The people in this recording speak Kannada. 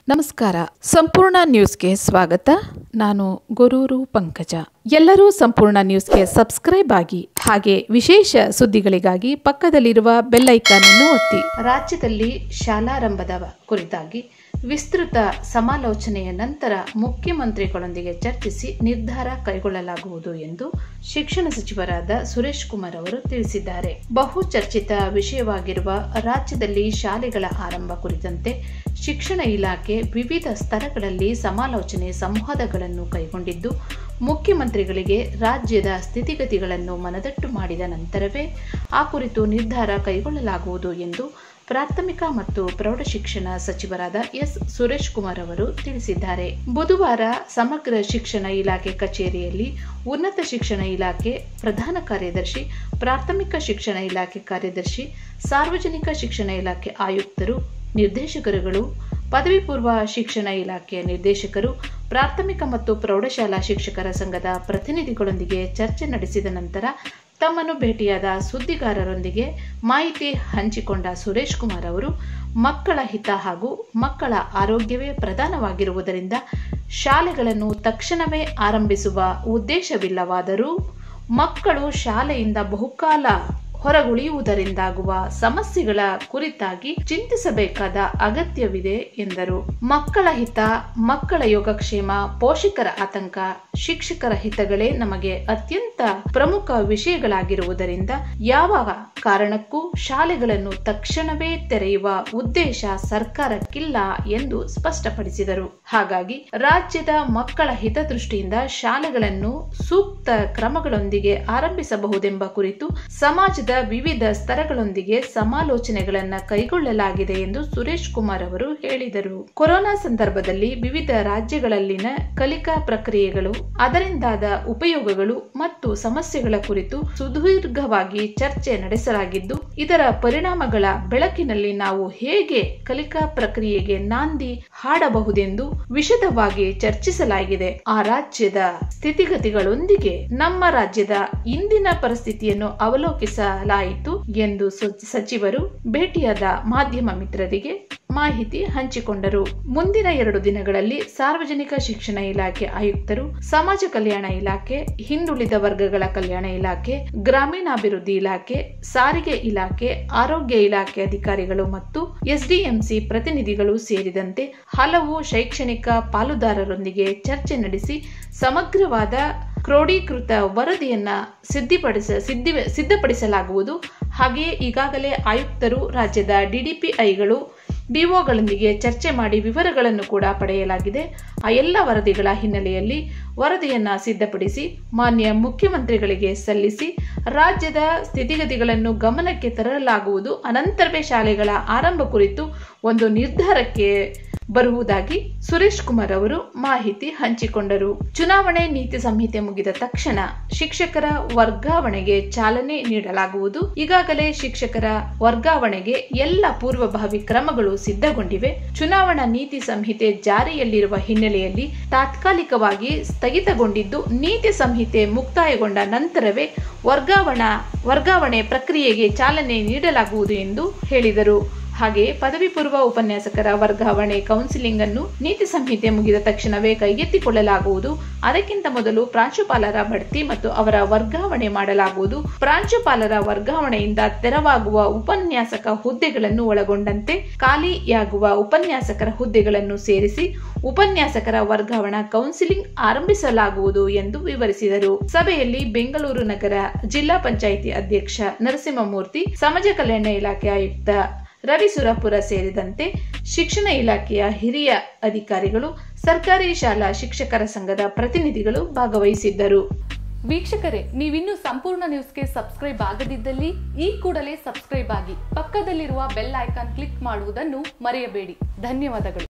ನಮಸ್ಕಾರ ಸಂಪೂರ್ಣ ನ್ಯೂಸ್ಗೆ ಸ್ವಾಗತ ನಾನು ಗೊರೂರು ಪಂಕಜ ಎಲ್ಲರೂ ಸಂಪೂರ್ಣ ನ್ಯೂಸ್ಗೆ ಸಬ್ಸ್ಕ್ರೈಬ್ ಆಗಿ ಹಾಗೆ ವಿಶೇಷ ಸುದ್ದಿಗಳಿಗಾಗಿ ಪಕ್ಕದಲ್ಲಿರುವ ಬೆಲ್ ಐಕಾನ್ ಅನ್ನು ಒತ್ತಿ ರಾಜ್ಯದಲ್ಲಿ ಶಾಲಾರಂಭದ ಕುರಿತಾಗಿ ವಿಸ್ತೃತ ಸಮಾಲೋಚನೆಯ ನಂತರ ಮುಖ್ಯಮಂತ್ರಿಗಳೊಂದಿಗೆ ಚರ್ಚಿಸಿ ನಿರ್ಧಾರ ಕೈಗೊಳ್ಳಲಾಗುವುದು ಎಂದು ಶಿಕ್ಷಣ ಸಚಿವರಾದ ಸುರೇಶ್ ಕುಮಾರ್ ಅವರು ತಿಳಿಸಿದ್ದಾರೆ ಬಹು ಚರ್ಚಿತ ವಿಷಯವಾಗಿರುವ ರಾಜ್ಯದಲ್ಲಿ ಶಾಲೆಗಳ ಆರಂಭ ಕುರಿತಂತೆ ಶಿಕ್ಷಣ ಇಲಾಖೆ ವಿವಿಧ ಸ್ತರಗಳಲ್ಲಿ ಸಮಾಲೋಚನೆ ಸಂವಾದಗಳನ್ನು ಕೈಗೊಂಡಿದ್ದು ಮುಖ್ಯಮಂತ್ರಿಗಳಿಗೆ ರಾಜ್ಯದ ಸ್ಥಿತಿಗತಿಗಳನ್ನು ಮನದಟ್ಟು ಮಾಡಿದ ನಂತರವೇ ಆ ಕುರಿತು ನಿರ್ಧಾರ ಕೈಗೊಳ್ಳಲಾಗುವುದು ಎಂದು ಪ್ರಾಥಮಿಕ ಮತ್ತು ಪ್ರೌಢಶಿಕ್ಷಣ ಸಚಿವರಾದ ಎಸ್ ಸುರೇಶ್ ಕುಮಾರ್ ಅವರು ತಿಳಿಸಿದ್ದಾರೆ ಬುಧವಾರ ಸಮಗ್ರ ಶಿಕ್ಷಣ ಇಲಾಖೆ ಕಚೇರಿಯಲ್ಲಿ ಉನ್ನತ ಶಿಕ್ಷಣ ಇಲಾಖೆ ಪ್ರಧಾನ ಕಾರ್ಯದರ್ಶಿ ಪ್ರಾಥಮಿಕ ಶಿಕ್ಷಣ ಇಲಾಖೆ ಕಾರ್ಯದರ್ಶಿ ಸಾರ್ವಜನಿಕ ಶಿಕ್ಷಣ ಇಲಾಖೆ ಆಯುಕ್ತರು ನಿರ್ದೇಶಕರುಗಳು ಪದವಿ ಪೂರ್ವ ಶಿಕ್ಷಣ ಇಲಾಖೆಯ ನಿರ್ದೇಶಕರು ಪ್ರಾಥಮಿಕ ಮತ್ತು ಪ್ರೌಢಶಾಲಾ ಶಿಕ್ಷಕರ ಸಂಘದ ಪ್ರತಿನಿಧಿಗಳೊಂದಿಗೆ ಚರ್ಚೆ ನಡೆಸಿದ ನಂತರ ತಮ್ಮನ್ನು ಭೇಟಿಯಾದ ಸುದ್ದಿಗಾರರೊಂದಿಗೆ ಮಾಹಿತಿ ಹಂಚಿಕೊಂಡ ಸುರೇಶ್ ಕುಮಾರ್ ಅವರು ಮಕ್ಕಳ ಹಿತ ಹಾಗೂ ಮಕ್ಕಳ ಆರೋಗ್ಯವೇ ಪ್ರಧಾನವಾಗಿರುವುದರಿಂದ ಶಾಲೆಗಳನ್ನು ತಕ್ಷಣವೇ ಆರಂಭಿಸುವ ಉದ್ದೇಶವಿಲ್ಲವಾದರೂ ಮಕ್ಕಳು ಶಾಲೆಯಿಂದ ಬಹುಕಾಲ ಹೊರಗುಳಿಯುವುದರಿಂದಾಗುವ ಸಮಸ್ಯೆಗಳ ಕುರಿತಾಗಿ ಚಿಂತಿಸಬೇಕಾದ ಅಗತ್ಯವಿದೆ ಎಂದರು ಮಕ್ಕಳ ಹಿತ ಮಕ್ಕಳ ಯೋಗಕ್ಷೇಮ ಪೋಷಕರ ಆತಂಕ ಶಿಕ್ಷಕರ ಹಿತಗಳೇ ನಮಗೆ ಅತ್ಯಂತ ಪ್ರಮುಖ ವಿಷಯಗಳಾಗಿರುವುದರಿಂದ ಯಾವ ಕಾರಣಕ್ಕೂ ಶಾಲೆಗಳನ್ನು ತಕ್ಷಣವೇ ತೆರೆಯುವ ಉದ್ದೇಶ ಸರ್ಕಾರಕ್ಕಿಲ್ಲ ಎಂದು ಸ್ಪಷ್ಟಪಡಿಸಿದರು ಹಾಗಾಗಿ ರಾಜ್ಯದ ಮಕ್ಕಳ ಹಿತದೃಷ್ಟಿಯಿಂದ ಶಾಲೆಗಳನ್ನು ಸೂಕ್ತ ಕ್ರಮಗಳೊಂದಿಗೆ ಆರಂಭಿಸಬಹುದೆಂಬ ಕುರಿತು ಸಮಾಜದ ವಿವಿಧ ಸ್ತರಗಳೊಂದಿಗೆ ಸಮಾಲೋಚನೆಗಳನ್ನ ಕೈಗೊಳ್ಳಲಾಗಿದೆ ಎಂದು ಸುರೇಶ್ ಕುಮಾರ್ ಅವರು ಹೇಳಿದರು ಕೊರೋನಾ ಸಂದರ್ಭದಲ್ಲಿ ವಿವಿಧ ರಾಜ್ಯಗಳಲ್ಲಿನ ಕಲಿಕಾ ಪ್ರಕ್ರಿಯೆಗಳು ಅದರಿಂದಾದ ಉಪಯೋಗಗಳು ಮತ್ತು ಸಮಸ್ಯೆಗಳ ಕುರಿತು ಸುದೀರ್ಘವಾಗಿ ಚರ್ಚೆ ನಡೆಸಲಾಗಿದ್ದು ಇದರ ಪರಿಣಾಮಗಳ ಬೆಳಕಿನಲ್ಲಿ ನಾವು ಹೇಗೆ ಕಲಿಕಾ ಪ್ರಕ್ರಿಯೆಗೆ ನಾಂದಿ ಹಾಡಬಹುದೆಂದು ವಿಶದವಾಗಿ ಚರ್ಚಿಸಲಾಗಿದೆ ಆ ರಾಜ್ಯದ ಸ್ಥಿತಿಗತಿಗಳೊಂದಿಗೆ ನಮ್ಮ ರಾಜ್ಯದ ಇಂದಿನ ಪರಿಸ್ಥಿತಿಯನ್ನು ಅವಲೋಕಿಸಲಾಯಿತು ಎಂದು ಸಚಿವರು ಭೇಟಿಯಾದ ಮಾಧ್ಯಮ ಮಿತ್ರರಿಗೆ ಮಾಹಿತಿ ಹಂಚಿಕೊಂಡರು ಮುಂದಿನ ಎರಡು ದಿನಗಳಲ್ಲಿ ಸಾರ್ವಜನಿಕ ಶಿಕ್ಷಣ ಇಲಾಖೆ ಆಯುಕ್ತರು ಸಮಾಜ ಕಲ್ಯಾಣ ಇಲಾಖೆ ಹಿಂದುಳಿದ ವರ್ಗಗಳ ಕಲ್ಯಾಣ ಇಲಾಖೆ ಗ್ರಾಮೀಣಾಭಿವೃದ್ಧಿ ಇಲಾಖೆ ಸಾರಿಗೆ ಇಲಾಖೆ ಆರೋಗ್ಯ ಇಲಾಖೆ ಅಧಿಕಾರಿಗಳು ಮತ್ತು ಎಸ್ಡಿಎಂಸಿ ಪ್ರತಿನಿಧಿಗಳು ಸೇರಿದಂತೆ ಹಲವು ಶೈಕ್ಷಣಿಕ ಪಾಲುದಾರರೊಂದಿಗೆ ಚರ್ಚೆ ನಡೆಸಿ ಸಮಗ್ರವಾದ ಕ್ರೋಢೀಕೃತ ವರದಿಯನ್ನ ಸಿದ್ಧಪಡಿಸ ಸಿದ್ಧಿ ಸಿದ್ಧಪಡಿಸಲಾಗುವುದು ಹಾಗೆಯೇ ಈಗಾಗಲೇ ಆಯುಕ್ತರು ರಾಜ್ಯದ ಡಿಡಿಪಿಐಗಳು ಡಿಒಗಳೊಂದಿಗೆ ಚರ್ಚೆ ಮಾಡಿ ವಿವರಗಳನ್ನು ಕೂಡ ಪಡೆಯಲಾಗಿದೆ ಆ ಎಲ್ಲ ವರದಿಗಳ ಹಿನ್ನೆಲೆಯಲ್ಲಿ ವರದಿಯನ್ನ ಸಿದ್ಧಪಡಿಸಿ ಮಾನ್ಯ ಮುಖ್ಯಮಂತ್ರಿಗಳಿಗೆ ಸಲ್ಲಿಸಿ ರಾಜ್ಯದ ಸ್ಥಿತಿಗತಿಗಳನ್ನು ಗಮನಕ್ಕೆ ತರಲಾಗುವುದು ಅನಂತರವೇ ಶಾಲೆಗಳ ಆರಂಭ ಕುರಿತು ಒಂದು ನಿರ್ಧಾರಕ್ಕೆ ಬರುವುದಾಗಿ ಸುರೇಶ್ ಕುಮಾರ್ ಅವರು ಮಾಹಿತಿ ಹಂಚಿಕೊಂಡರು ಚುನಾವಣೆ ನೀತಿ ಸಂಹಿತೆ ಮುಗಿದ ತಕ್ಷಣ ಶಿಕ್ಷಕರ ವರ್ಗಾವಣೆಗೆ ಚಾಲನೆ ನೀಡಲಾಗುವುದು ಈಗಾಗಲೇ ಶಿಕ್ಷಕರ ವರ್ಗಾವಣೆಗೆ ಎಲ್ಲ ಪೂರ್ವಭಾವಿ ಕ್ರಮಗಳು ಸಿದ್ಧಗೊಂಡಿವೆ ಚುನಾವಣಾ ನೀತಿ ಸಂಹಿತೆ ಜಾರಿಯಲ್ಲಿರುವ ಹಿನ್ನೆಲೆಯಲ್ಲಿ ತಾತ್ಕಾಲಿಕವಾಗಿ ಸ್ಥಗಿತಗೊಂಡಿದ್ದು ನೀತಿ ಸಂಹಿತೆ ಮುಕ್ತಾಯಗೊಂಡ ನಂತರವೇ ವರ್ಗಾವಣಾ ವರ್ಗಾವಣೆ ಪ್ರಕ್ರಿಯೆಗೆ ಚಾಲನೆ ನೀಡಲಾಗುವುದು ಎಂದು ಹೇಳಿದರು ಹಾಗೆಯೇ ಪದವಿ ಪೂರ್ವ ಉಪನ್ಯಾಸಕರ ವರ್ಗಾವಣೆ ಕೌನ್ಸಿಲಿಂಗ್ ಅನ್ನು ನೀತಿ ಸಂಹಿತೆ ಮುಗಿದ ತಕ್ಷಣವೇ ಕೈಗೆತ್ತಿಕೊಳ್ಳಲಾಗುವುದು ಅದಕ್ಕಿಂತ ಮೊದಲು ಪ್ರಾಂಶುಪಾಲರ ಬಡ್ತಿ ಮತ್ತು ಅವರ ವರ್ಗಾವಣೆ ಮಾಡಲಾಗುವುದು ಪ್ರಾಂಶುಪಾಲರ ವರ್ಗಾವಣೆಯಿಂದ ತೆರವಾಗುವ ಉಪನ್ಯಾಸಕ ಹುದ್ದೆಗಳನ್ನು ಒಳಗೊಂಡಂತೆ ಖಾಲಿಯಾಗುವ ಉಪನ್ಯಾಸಕರ ಹುದ್ದೆಗಳನ್ನು ಸೇರಿಸಿ ಉಪನ್ಯಾಸಕರ ವರ್ಗಾವಣಾ ಕೌನ್ಸಿಲಿಂಗ್ ಆರಂಭಿಸಲಾಗುವುದು ಎಂದು ವಿವರಿಸಿದರು ಸಭೆಯಲ್ಲಿ ಬೆಂಗಳೂರು ನಗರ ಜಿಲ್ಲಾ ಪಂಚಾಯಿತಿ ಅಧ್ಯಕ್ಷ ನರಸಿಂಹಮೂರ್ತಿ ಸಮಾಜ ಕಲ್ಯಾಣ ಇಲಾಖೆ ಆಯುಕ್ತ ರವಿ ಸುರಪುರ ಸೇರಿದಂತೆ ಶಿಕ್ಷಣ ಇಲಾಖೆಯ ಹಿರಿಯ ಅಧಿಕಾರಿಗಳು ಸರ್ಕಾರಿ ಶಾಲಾ ಶಿಕ್ಷಕರ ಸಂಘದ ಪ್ರತಿನಿಧಿಗಳು ಭಾಗವಹಿಸಿದ್ದರು ವೀಕ್ಷಕರೇ ನೀವಿನ್ನೂ ಸಂಪೂರ್ಣ ನ್ಯೂಸ್ಗೆ ಸಬ್ಸ್ಕ್ರೈಬ್ ಆಗದಿದ್ದಲ್ಲಿ ಈ ಕೂಡಲೇ ಸಬ್ಸ್ಕ್ರೈಬ್ ಆಗಿ ಪಕ್ಕದಲ್ಲಿರುವ ಬೆಲ್ ಐಕಾನ್ ಕ್ಲಿಕ್ ಮಾಡುವುದನ್ನು ಮರೆಯಬೇಡಿ ಧನ್ಯವಾದಗಳು